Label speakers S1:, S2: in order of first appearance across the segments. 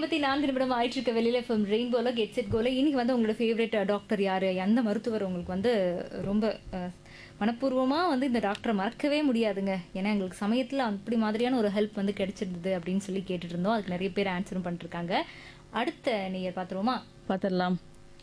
S1: ஐம்பத்தி நான்கு நிமிடம் ஆயிட்டு இருக்க வெளியில ஃபிலிம் ரெயின்போல கெட் செட் கோல இன்னைக்கு வந்து உங்களோட ஃபேவரட் டாக்டர் யாரு எந்த மருத்துவர் உங்களுக்கு வந்து ரொம்ப அஹ், மனப்பூர்வமா வந்து இந்த டாக்டரை மறக்கவே முடியாதுங்க ஏன்னா எங்களுக்கு சமயத்துல அப்படி மாதிரியான ஒரு ஹெல்ப் வந்து கிடைச்சிருந்தது அப்படின்னு சொல்லி கேட்டுட்டு இருந்தோம் அதுக்கு நிறைய பேர் ஆன்சரும் பண்ணிருக்காங்க அடுத்த நீங்க பாத்துருவோமா
S2: பார்த்துடலாம்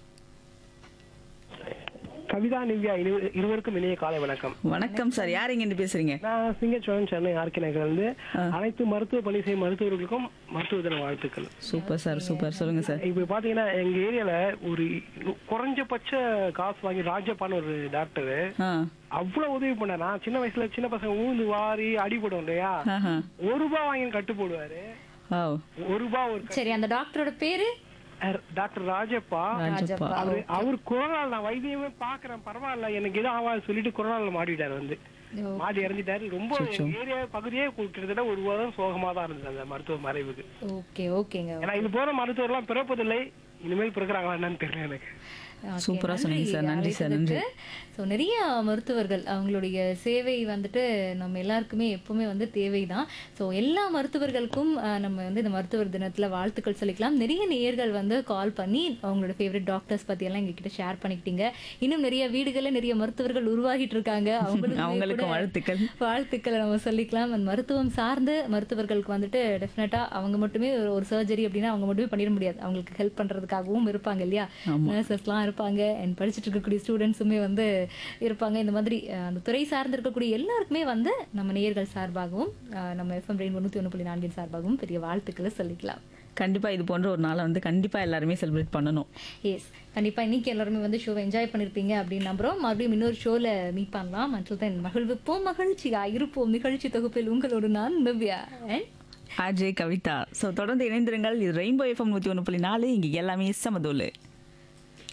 S3: கவிதா நிவ்யா இரு- இருவருக்கும் இணைய காலை வணக்கம்
S2: வணக்கம் சார் யார் இங்க இருந்து பேசுறீங்க
S3: நான் சிங்கச்சோழன் சென்னை ஆர்கே நகர்ல இருந்து அனைத்து மருத்துவ பணி செய்யும் மருத்துவர்களுக்கும் மருத்துவ தின வாழ்த்துக்கள்
S2: சூப்பர் சார் சூப்பர் சொல்லுங்க சார்
S3: இப்ப பாத்தீங்கன்னா எங்க ஏரியால ஒரு குறைஞ்சபட்ச காசு வாங்கி ராஜப்பான்னு ஒரு டாக்டர்
S2: ஆ
S3: அவ்வளவு உதவி பண்ணார் நான் சின்ன வயசுல சின்ன பசங்க ஊந்து வாரி அடிபடும் இல்லையா
S2: ஆஹா
S3: ஒரு ரூபாய் வாங்கி கட்டு போடுவாரு
S2: ஓ
S3: ஒரு ரூபாய் ஒரு
S1: சரி அந்த டாக்டரோட பேரு
S3: க- டாக்டர் ராஜப்பா
S2: ராஜப்பா
S3: அவரு அவர் கொரோனால நான் வைத்தியமே பாக்குறேன் பரவாயில்ல எனக்கு எதுவும் ஆகாது சொல்லிட்டு கொரோனால மாட்டிட்டாரு வந்து மாடி இறந்துட்டாரு ரொம்ப ஏரியா பகுதியே கிட்டத்தட்ட ஒரு வாரம் சோகமா தான் இருந்தது அந்த மருத்துவ மறைவுக்கு
S1: ஓகே ஓகேங்க
S3: ஏன்னா இது போற மருத்துவர்லாம் பிறப்பதில்லை இனிமேல் பிறக்கிறாங்களா என்னன்னு தெரியல எனக்கு
S1: Okay,
S2: சூப்பரா
S1: நன்றி
S2: சொன்னீங்க சார். நன்றி சார், நன்றி.
S1: ஸோ நிறைய மருத்துவர்கள் அவங்களுடைய சேவை வந்துட்டு நம்ம எல்லாருக்குமே எப்பவுமே வந்து தேவைதான் ஸோ எல்லா மருத்துவர்களுக்கும் அஹ், நம்ம வந்து இந்த மருத்துவர் தினத்துல வாழ்த்துக்கள் சொல்லிக்கலாம் நிறைய நேயர்கள் வந்து கால் பண்ணி அவங்களோட ஃபேவரட் டாக்டர்ஸ் பத்தி எல்லாம் எங்ககிட்ட ஷேர் பண்ணிக்கிட்டீங்க இன்னும் நிறைய வீடுகளில் நிறைய மருத்துவர்கள் உருவாகிட்டு இருக்காங்க அவங்களுக்குமே
S2: அவங்களுக்கும்
S1: கூட
S2: வாழ்த்துக்கள்
S1: வாழ்த்துக்களை நம்ம சொல்லிக்கலாம் அந்த மருத்துவம் சார்ந்து மருத்துவர்களுக்கு வந்துட்டு டெஃபினட்டா அவங்க மட்டுமே ஒரு- ஒரு சர்ஜரி அப்படின்னா அவங்க மட்டுமே பண்ணிட முடியாது அவங்களுக்கு ஹெல்ப் பண்றதுக்காகவும் இருப்பாங்க இல்லையா நர்சஸ்லாம் இருப்பாங்க அண்ட் படிச்சுட்டு இருக்கக்கூடிய ஸ்டூடெண்ட்ஸுமே வந்து இருப்பாங்க இந்த மாதிரி அஹ், அந்த துறை சார்ந்து இருக்கக்கூடிய எல்லாருக்குமே வந்து நம்ம நேயர்கள் சார்பாகவும் அஹ், நம்ம எஃப்எம் ரெயின் தொண்ணூற்றி ஒன்று புள்ளி நான்கின் சார்பாகவும் பெரிய வாழ்த்துக்களை சொல்லிக்கலாம்
S2: கண்டிப்பா இது போன்ற ஒரு நாளை வந்து கண்டிப்பா எல்லாருமே செலிப்ரேட் பண்ணணும்
S1: எஸ் கண்டிப்பா இன்னைக்கு எல்லாருமே வந்து ஷோவை என்ஜாய் பண்ணிருப்பீங்க அப்படின்னு நம்புறோம் மறுபடியும் இன்னொரு ஷோல மீட் பண்ணலாம் மற்றும் தான் மகிழ்விப்போம் மகிழ்ச்சியா இருப்போம் நிகழ்ச்சி தொகுப்பில் உங்களோடு நான் Navya And
S2: RJ Kavitha so தொடர்ந்து இணைந்திருங்கள் இது ரெயின்போ எஃப்எம் நூற்றி ஒன்று புள்ளி நாலு இங்கே எல்லாமே சமதோலு